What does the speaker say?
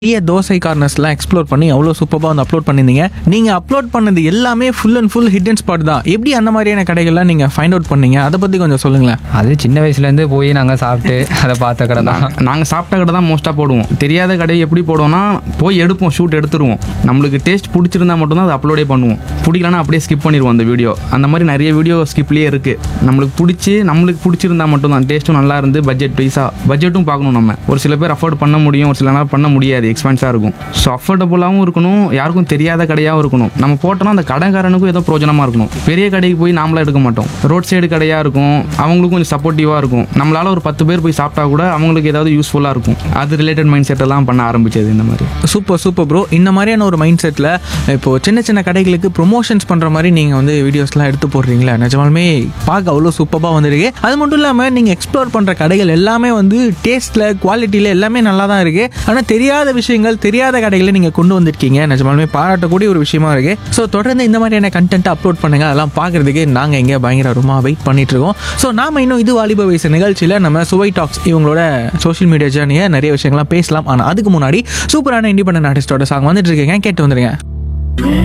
நிறைய தோசை கார்னர்ஸ்லாம் எக்ஸ்ப்ளோர் பண்ணி அவ்வளோ சூப்பராக வந்து அப்லோட் பண்ணியிருந்தீங்க நீங்கள் அப்லோட் பண்ணது எல்லாமே full and full hidden spot தான் எப்படி அந்த மாதிரியான கடைகள்லாம் நீங்கள் ஃபைண்ட் அவுட் பண்ணீங்க அதை பற்றி கொஞ்சம் சொல்லுங்களேன் அது சின்ன வயசுலேருந்து போய் நாங்கள் சாப்பிட்டு அதை பார்த்த கடை தான் நாங்கள் சாப்பிட்ட கடை தான் மோஸ்ட்டாக போடுவோம் தெரியாத கடையை எப்படி போடுவோம்னா போய் எடுப்போம் ஷூட் எடுத்துருவோம் நம்மளுக்கு டேஸ்ட் பிடிச்சிருந்தா மட்டும்தான் அதை அப்லோடே பண்ணுவோம் பிடிக்கலனா அப்படியே ஸ்கிப் பண்ணிடுவோம் அந்த வீடியோ அந்த மாதிரி நிறைய வீடியோ ஸ்கிப்லேயே இருக்குது நம்மளுக்கு பிடிச்சி நம்மளுக்கு பிடிச்சிருந்தா மட்டும்தான் டேஸ்ட்டும் நல்லா இருந்து பட்ஜெட் பைசா பட்ஜெட்டும் பார்க்கணும் நம்ம ஒரு சில பேர் அஃபோர்ட் பண்ண முடியும் ஒரு சில நேரம் பண்ண முடியாது எக்ஸ்பென்ஸாக இருக்கும் ஸோ அஃபோர்டபுளாகவும் இருக்கணும் யாருக்கும் தெரியாத கடையாகவும் இருக்கணும் நம்ம போட்டோம்னா அந்த கடைக்காரனுக்கும் ஏதோ பிரோஜனமாக இருக்கணும் பெரிய கடைக்கு போய் நாமளாக எடுக்க மாட்டோம் ரோட் சைடு கடையாக இருக்கும் அவங்களுக்கும் கொஞ்சம் சப்போர்ட்டிவாக இருக்கும் நம்மளால ஒரு பத்து பேர் போய் சாப்பிட்டா கூட அவங்களுக்கு ஏதாவது யூஸ்ஃபுல்லாக இருக்கும் அது ரிலேட்டட் மைண்ட் செட்டெல்லாம் பண்ண ஆரம்பிச்சது இந்த மாதிரி சூப்பர் சூப்பர் ப்ரோ இந்த மாதிரியான ஒரு மைண்ட் செட்டில் இப்போ சின்ன சின்ன கடைகளுக்கு ப்ரொமோஷன்ஸ் பண்ணுற மாதிரி நீங்கள் வந்து வீடியோஸ்லாம் எடுத்து போடுறீங்களா நிஜமாலுமே பார்க்க அவ்வளோ சூப்பராக வந்துருக்கு அது மட்டும் இல்லாமல் நீங்கள் எக்ஸ்ப்ளோர் பண்ணுற கடைகள் எல்லாமே வந்து டேஸ்ட்டில் குவாலிட்டியில் எல்லாமே நல்லா தான் இருக்குது ஆனால் தெரியாத விஷயங்கள் தெரியாத கடைகளை நீங்கள் கொண்டு வந்திருக்கீங்க நிஜமாலுமே பாராட்டக்கூடிய ஒரு விஷயமா இருக்கு ஸோ தொடர்ந்து இந்த மாதிரியான கண்டென்ட் அப்லோட் பண்ணுங்க அதெல்லாம் பார்க்கறதுக்கு நாங்கள் இங்கே பயங்கர ரூமா வெயிட் பண்ணிட்டு இருக்கோம் ஸோ நாம இன்னும் இது வாலிப வயசு நிகழ்ச்சியில் நம்ம சுவை டாக்ஸ் இவங்களோட சோஷியல் மீடியா ஜேர்னியை நிறைய விஷயங்கள்லாம் பேசலாம் ஆனால் அதுக்கு முன்னாடி சூப்பரான இண்டிபெண்டன்ட் ஆர்டிஸ்டோட சாங் வந்துட்டு இருக்கீங்க கேட்டு வந்துருங்க